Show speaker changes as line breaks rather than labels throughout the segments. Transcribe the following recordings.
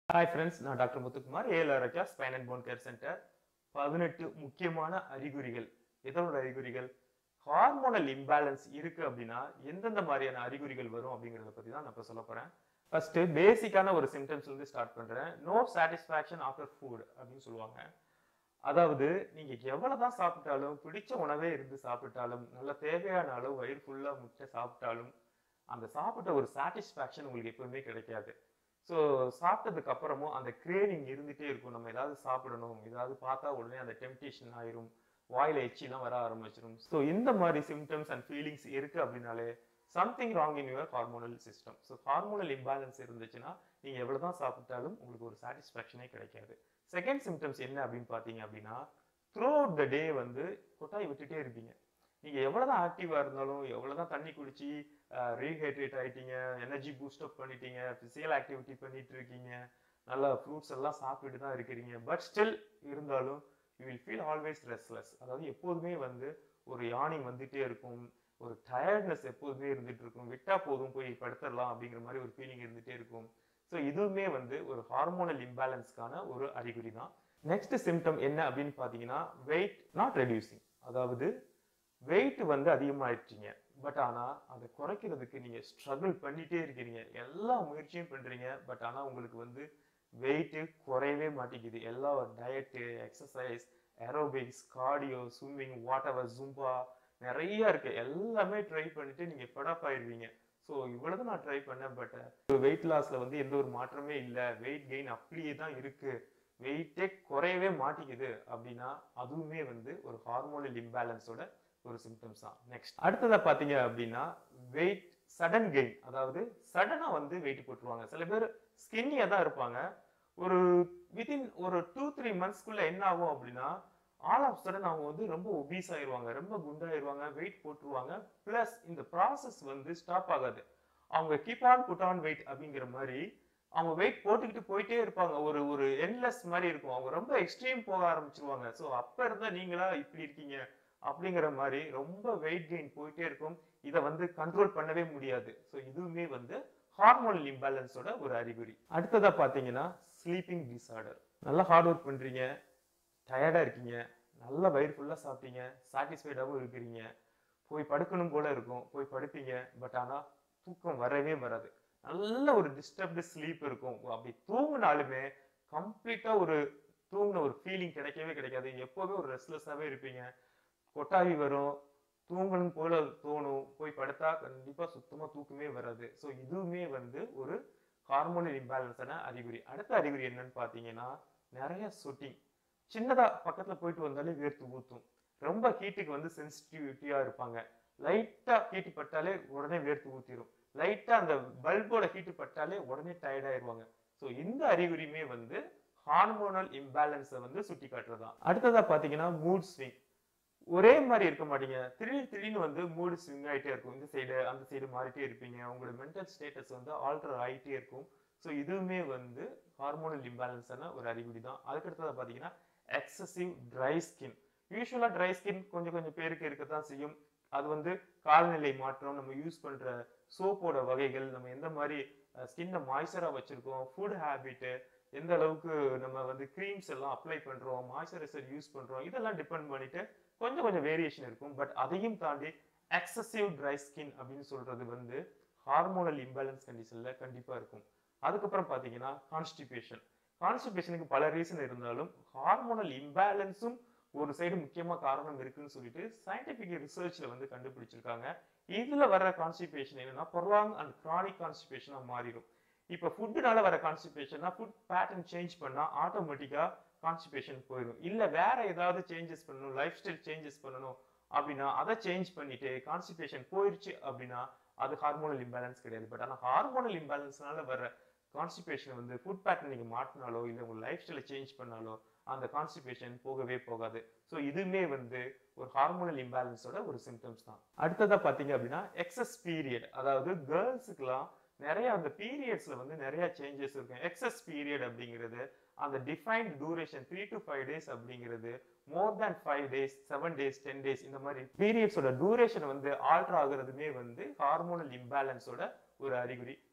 hi friends நான் doctor Muthukumar AL அரஜா spine and bone care centre பதினெட்டு முக்கியமான அறிகுறிகள் எதனோட அறிகுறிகள் ஹார்மோனல் இம்பேலன்ஸ் இருக்கு அப்படின்னா எந்தெந்த மாதிரியான அறிகுறிகள் வரும் அப்படிங்கறத பத்தி தான் நான் இப்ப சொல்ல போறேன் ஃபர்ஸ்ட் பேசிக்கான ஒரு சிம்டம்ஸ்ல இருந்து ஸ்டார்ட் பண்றேன் நோ சாட்டிஸ்ஃபேக்ஷன் ஆஃப்டர் ஃபுட் அப்படின்னு சொல்லுவாங்க அதாவது நீங்க எவ்வளவுதான் சாப்பிட்டாலும் பிடிச்ச உணவே இருந்து சாப்பிட்டாலும் நல்ல தேவையான அளவு வயிறு ஃபுல்லா முட்டை சாப்பிட்டாலும் அந்த சாப்பிட்ட ஒரு சாட்டிஸ்ஃபேக்ஷன் உங்களுக்கு எப்பவுமே கிடைக்காது ஸோ சாப்பிட்டதுக்கு அப்புறமும் அந்த கிரேவிங் இருந்துட்டே இருக்கும் நம்ம ஏதாவது சாப்பிடணும் ஏதாவது பார்த்தா உடனே அந்த டெம்டேஷன் ஆயிரும் வாயில எச்சிலாம் வர ஆரம்பிச்சிடும் ஸோ இந்த மாதிரி சிம்டம்ஸ் அண்ட் ஃபீலிங்ஸ் இருக்கு அப்படின்னாலே something wrong in your hormonal system so hormonal imbalance இருந்துச்சுன்னா நீங்க எவ்வளவுதான் சாப்பிட்டாலும் உங்களுக்கு ஒரு சாட்டிஸ்ஃபேக்ஷனே கிடைக்காது செகண்ட் சிம்டம்ஸ் என்ன அப்படின்னு பார்த்தீங்க அப்படின்னா த்ரூ அவுட் த டே வந்து கொட்டாய் விட்டுட்டே இருப்பீங்க நீங்க எவ்வளவுதான் ஆக்டிவா இருந்தாலும் எவ்வளவுதான் தண்ணி குடிச்சு ரீஹைட்ரேட் ஆயிட்டீங்க எனர்ஜி பூஸ்ட் அப் பண்ணிட்டீங்க பிசிக்கல் ஆக்டிவிட்டி பண்ணிட்டு இருக்கீங்க நல்லா ஃப்ரூட்ஸ் எல்லாம் சாப்பிட்டு தான் இருக்கிறீங்க பட் ஸ்டில் இருந்தாலும் you will feel always restless அதாவது எப்போதுமே வந்து ஒரு யானிங் வந்துட்டே இருக்கும் ஒரு டயர்ட்னஸ் எப்போதுமே இருந்துட்டு இருக்கும் விட்டா போதும் போய் படுத்துடலாம் அப்படிங்கிற மாதிரி ஒரு ஃபீலிங் இருந்துட்டே இருக்கும் ஸோ இதுவுமே வந்து ஒரு ஹார்மோனல் இம்பேலன்ஸ்க்கான ஒரு அறிகுறி தான் நெக்ஸ்ட் சிம்டம் என்ன அப்படின்னு பார்த்தீங்கன்னா வெயிட் நாட் ரெடியூசிங் அதாவது வெயிட் வந்து அதிகமாயிடுச்சிங்க பட் ஆனா அதை குறைக்கிறதுக்கு நீங்க ஸ்ட்ரகிள் பண்ணிட்டே இருக்கிறீங்க எல்லா முயற்சியும் பண்றீங்க பட் ஆனா உங்களுக்கு வந்து வெயிட் குறையவே மாட்டேங்குது எல்லா diet exercise aerobics cardio swimming whatever zumba நிறைய இருக்கு எல்லாமே ட்ரை பண்ணிட்டு நீங்க ஃபெடப் ஆயிடுவீங்க ஸோ இவ்வளவு நான் ட்ரை பண்ணேன் பட் வெயிட் லாஸ்ல வந்து எந்த ஒரு மாற்றமே இல்லை வெயிட் கெயின் அப்படியே தான் இருக்கு வெயிட்டே குறையவே மாட்டேங்குது அப்படின்னா அதுவுமே வந்து ஒரு ஹார்மோனல் இம்பேலன்ஸோட ஒரு சிம்டம்ஸ் தான் நெக்ஸ்ட் அடுத்ததா பாத்தீங்க அப்படின்னா வெயிட் சடன் கெயின் அதாவது சடனா வந்து வெயிட் போட்டுருவாங்க சில பேர் ஸ்கின்னியா தான் இருப்பாங்க ஒரு வித்தின் ஒரு டூ த்ரீ மந்த்ஸ்க்குள்ள என்ன ஆகும் அப்படின்னா ஆல் ஆஃப் சடன் அவங்க வந்து ரொம்ப ஒபீஸ் ஆயிருவாங்க ரொம்ப குண்டாயிருவாங்க வெயிட் போட்டுருவாங்க பிளஸ் இந்த ப்ராசஸ் வந்து ஸ்டாப் ஆகாது அவங்க keep on put on weight அப்படிங்கிற மாதிரி அவங்க வெயிட் போட்டுக்கிட்டு போயிட்டே இருப்பாங்க ஒரு ஒரு என்லெஸ் மாதிரி இருக்கும் அவங்க ரொம்ப எக்ஸ்ட்ரீம் போக ஆரம்பிச்சிருவாங்க ஸோ அப்ப இருந்தா நீங்களா இப்படி இருக்கீங்க அப்படிங்கிற மாதிரி ரொம்ப வெயிட் கெயின் போயிட்டே இருக்கும் இதை வந்து கண்ட்ரோல் பண்ணவே முடியாது ஸோ இதுவுமே வந்து ஹார்மோனல் இம்பேலன்ஸோட ஒரு அறிகுறி அடுத்ததா பாத்தீங்கன்னா ஸ்லீப்பிங் டிசார்டர் நல்லா ஹார்ட் ஒர்க் பண்றீங்க டயர்டா இருக்கீங்க நல்ல வயிறு ஃபுல்லா சாப்பிட்டீங்க சாட்டிஸ்ஃபைடாகவும் இருக்கிறீங்க போய் படுக்கணும் போல இருக்கும் போய் படுப்பீங்க பட் ஆனா தூக்கம் வரவே வராது நல்ல ஒரு டிஸ்டர்ப்டு ஸ்லீப் இருக்கும் அப்படி தூங்கினாலுமே கம்ப்ளீட்டா ஒரு தூங்கின ஒரு ஃபீலிங் கிடைக்கவே கிடைக்காது எப்போவுமே ஒரு ரெஸ்ட்லெஸ்ஸாவே இருப்பீங்க கொட்டாவி வரும் தூங்கணும் போல தோணும் போய் படுத்தா கண்டிப்பா சுத்தமா தூக்கமே வராது ஸோ இதுவுமே வந்து ஒரு ஹார்மோனல் இம்பேலன்ஸான அறிகுறி அடுத்த அறிகுறி என்னன்னு பாத்தீங்கன்னா நிறைய சொட்டிங் சின்னதா பக்கத்துல போயிட்டு வந்தாலே வேர்த்து ஊத்தும் ரொம்ப ஹீட்டுக்கு வந்து சென்சிட்டிவிட்டியா இருப்பாங்க லைட்டா ஹீட்டு பட்டாலே உடனே வேர்த்து ஊத்திரும் லைட்டா அந்த பல்போட ஹீட்டு பட்டாலே உடனே டயர்ட் ஆயிருவாங்க ஸோ இந்த அறிகுறியுமே வந்து ஹார்மோனல் இம்பேலன்ஸை வந்து சுட்டி காட்டுறதா அடுத்ததா பாத்தீங்கன்னா மூட் ஸ்விங் ஒரே மாதிரி இருக்க மாட்டீங்க திடீர் திடீர்னு வந்து மூடு ஸ்விங் ஆகிட்டே இருக்கும் இந்த சைடு அந்த சைடு மாறிட்டே இருப்பீங்க உங்களோட மென்டல் ஸ்டேட்டஸ் வந்து ஆல்டர் ஆகிட்டே இருக்கும் ஸோ இதுவுமே வந்து ஹார்மோனல் இம்பேலன்ஸான ஒரு அறிகுறி தான் அதுக்கடுத்தது பார்த்தீங்கன்னா எக்ஸசிவ் ட்ரை ஸ்கின் யூஸ்வலாக ட்ரை ஸ்கின் கொஞ்சம் கொஞ்சம் பேருக்கு இருக்க தான் செய்யும் அது வந்து காலநிலை மாற்றம் நம்ம யூஸ் பண்ற சோப்போட வகைகள் நம்ம எந்த மாதிரி ஸ்கின்னை மாய்ச்சரா வச்சிருக்கோம் ஃபுட் ஹேபிட்டு எந்த அளவுக்கு நம்ம வந்து க்ரீம்ஸ் எல்லாம் அப்ளை பண்றோம் மாய்ச்சரைசர் யூஸ் பண்றோம் இதெல்லாம் டிபெண்ட் பண்ணிட்டு கொஞ்சம் கொஞ்சம் வேரியேஷன் இருக்கும் பட் அதையும் தாண்டி எக்ஸசிவ் ட்ரை ஸ்கின் அப்படின்னு சொல்றது வந்து ஹார்மோனல் இம்பேலன்ஸ் கண்டிஷன்ல கண்டிப்பா இருக்கும் அதுக்கப்புறம் பாத்தீங்கன்னா கான்ஸ்டிபேஷன் கான்ஸ்டிபேஷனுக்கு பல ரீசன் இருந்தாலும் ஹார்மோனல் இம்பேலன்ஸும் ஒரு சைடு முக்கியமா காரணம் இருக்குன்னு சொல்லிட்டு சயின்டிபிக் ரிசர்ச்ல வந்து கண்டுபிடிச்சிருக்காங்க இதுல வர்ற கான்ஸ்டிபேஷன் என்னன்னா பொர்லாங் அண்ட் கிரானிக் கான்ஸ்டிபேஷனா மாறிடும் இப்ப ஃபுட்டுனால வர கான்ஸ்டிபேஷன்னா ஃபுட் பேட்டர்ன் சேஞ்ச் பண்ணா ஆட்டோமேட்டிக்கா கான்ஸ்டிபேஷன் போயிடும் இல்ல வேற ஏதாவது சேஞ்சஸ் பண்ணணும் லைஃப் ஸ்டைல் சேஞ்சஸ் பண்ணணும் அப்படின்னா அதை சேஞ்ச் பண்ணிட்டு கான்ஸ்டிபேஷன் போயிருச்சு அப்படின்னா அது ஹார்மோனல் இம்பேலன்ஸ் கிடையாது பட் ஆனா ஹார்மோனல் இம்பேலன்ஸ்னால வர கான்ஸ்டிபேஷன் வந்து ஃபுட் பேட்டர்ன் நீங்க மாட்டினாலோ இல்ல உங்க லைஃப் ஸ்டைலை சேஞ்ச் பண்ணாலோ அந்த கான்ஸ்டிபேஷன் போகவே போகாது ஸோ இதுவுமே வந்து ஒரு ஹார்மோனல் இம்பேலன்ஸோட ஒரு சிம்டம்ஸ் தான் அடுத்ததா பாத்தீங்க அப்படின்னா எக்ஸஸ் பீரியட் அதாவது கேர்ள்ஸுக்குலாம் நிறைய அந்த பீரியட்ஸ்ல வந்து நிறைய சேஞ்சஸ் இருக்கும் எக்ஸஸ் பீரியட் அப்படிங்கிறது அந்த defined duration three to five days அப்படிங்கிறது more than five days seven days ten days இந்த மாதிரி பீரியட்ஸோட டூரேஷன் வந்து ஆல்டர் ஆகுறதுமே வந்து ஹார்மோனல் இம்பேலன்ஸோட ஒரு அறிகுறி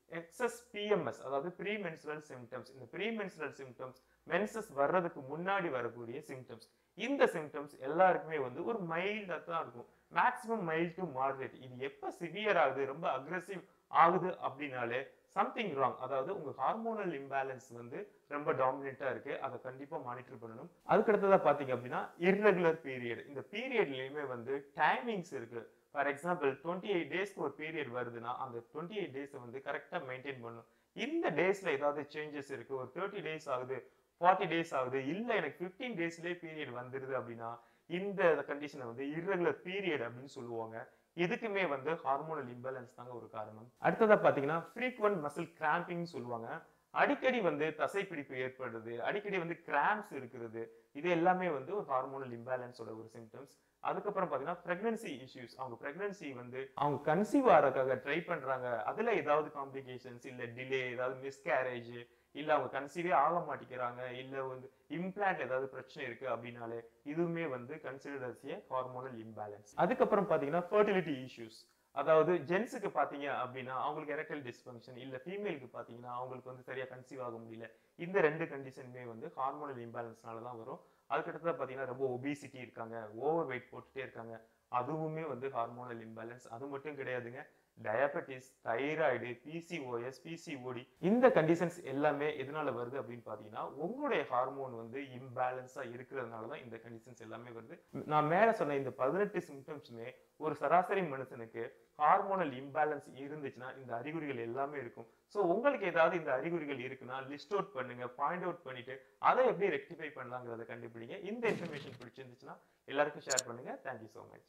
எக்ஸஸ் பிஎம்எஸ் அதாவது ப்ரீ மென்சுரல் சிம்டம்ஸ் இந்த ப்ரீ மென்சுரல் சிம்டம்ஸ் மென்சஸ் வர்றதுக்கு முன்னாடி வரக்கூடிய சிம்டம்ஸ் இந்த சிம்டம்ஸ் எல்லாருக்குமே வந்து ஒரு மைல்டா தான் இருக்கும் மேக்ஸிமம் மைல்ட் டு மாடரேட் இது எப்ப சிவியர் ஆகுது ரொம்ப அக்ரெசிவ் ஆகுது அப்படின்னாலே சம்திங் ராங் அதாவது உங்க ஹார்மோனல் இம்பேலன்ஸ் வந்து ரொம்ப டாமினேட்டா இருக்கு அதை கண்டிப்பா மானிட்டர் பண்ணணும் அதுக்கு அடுத்ததா பாத்தீங்க அப்படின்னா இர்ரெகுலர் பீரியட் இந்த பீரியட்லயுமே வந்து டைமிங்ஸ் இருக்கு ஃபார் எக்ஸாம்பிள் டுவெண்ட்டி எயிட் டேஸ்க்கு ஒரு பீரியட் வருதுன்னா அந்த டுவெண்ட்டி எயிட் டேஸை வந்து கரெக்டா மெயின்டைன் பண்ணணும் இந்த டேஸ்ல ஏதாவது சேஞ்சஸ் இருக்கு ஒரு தேர்ட்டி டேஸ் ஆகுது ஃபார்ட்டி டேஸ் ஆகுது இல்ல எனக்கு ஃபிஃப்டீன் டேஸ்லயே பீரியட் வந்துருது அப்படின்னா இந்த கண்டிஷனை வந்து இர்ரெகுலர் பீரியட் அப்படின்னு சொல்லுவாங்க இதுக்குமே வந்து ஹார்மோனல் இம்பேலன்ஸ் தாங்க ஒரு காரணம் அடுத்ததா பாத்தீங்கன்னா ஃப்ரீக்வெண்ட் மசில் கிராம்பிங் சொல்லுவாங்க அடிக்கடி வந்து தசைப்பிடிப்பு ஏற்படுறது அடிக்கடி வந்து கிராம்ஸ் இருக்கிறது இது எல்லாமே வந்து ஒரு ஹார்மோனல் இம்பேலன்ஸோட ஒரு சிம்டம்ஸ் அதுக்கப்புறம் பாத்தீங்கன்னா பிரெக்னன்சி இஷ்யூஸ் அவங்க பிரெக்னன்சி வந்து அவங்க கன்சீவ் ஆகிறதுக்காக ட்ரை பண்றாங்க அதுல ஏதாவது காம்ப்ளிகேஷன்ஸ் இல்ல டிலே ஏதாவது மிஸ்கேரேஜ் இல்ல அவங்க கன்சீவே ஆக மாட்டேங்கிறாங்க இல்ல வந்து இம்ப்ளான்ட் ஏதாவது பிரச்சனை இருக்கு அப்படின்னாலே இதுவுமே வந்து consider as a hormonal imbalance அதுக்கப்புறம் பாத்தீங்கன்னா ஃபர்டிலிட்டி இஷ்யூஸ் அதாவது ஜென்ஸுக்கு பாத்தீங்க அப்படின்னா அவங்களுக்கு எரக்டல் டிஸ்ஃபங்க்ஷன் இல்ல ஃபீமேலுக்கு பாத்தீங்கன்னா அவங்களுக்கு வந்து சரியா கன்சீவ் ஆக முடியல இந்த ரெண்டு கண்டிஷனுமே வந்து ஹார்மோனல் இம்பேலன்ஸ்னால தான் வரும் அதுக்கடுத்தது பாத்தீங்கன்னா ரொம்ப ஒபிசிட்டி இருக்காங்க ஓவர் வெயிட் போட்டுட்டே இருக்காங்க அதுவுமே வந்து ஹார்மோனல் இம்பேலன்ஸ் அது மட்டும் கிடையாதுங்க டயபெட்டிஸ் தைராய்டு பிசிஓஎஸ் பிசிஓடி இந்த கண்டிஷன்ஸ் எல்லாமே எதனால வருது அப்படின்னு பாத்தீங்கன்னா உங்களுடைய ஹார்மோன் வந்து இம்பேலன்ஸா இருக்கிறதுனால தான் இந்த கண்டிஷன்ஸ் எல்லாமே வருது நான் மேல சொன்ன இந்த பதினெட்டு சிம்டம்ஸுமே ஒரு சராசரி மனுஷனுக்கு ஹார்மோனல் இம்பேலன்ஸ் இருந்துச்சுன்னா இந்த அறிகுறிகள் எல்லாமே இருக்கும் ஸோ உங்களுக்கு ஏதாவது இந்த அறிகுறிகள் இருக்குன்னா லிஸ்ட் அவுட் பண்ணுங்க பாயிண்ட் அவுட் பண்ணிட்டு அதை எப்படி ரெக்டிஃபை பண்ணலாங்கிறத கண்டுபிடிங்க இந்த இன்ஃபர்மேஷன் பிடிச்சிருந்துச்சுன்னா எல்லாருக்கும் ஷேர் பண்ணுங்க தேங்க்யூ ஸோ மச்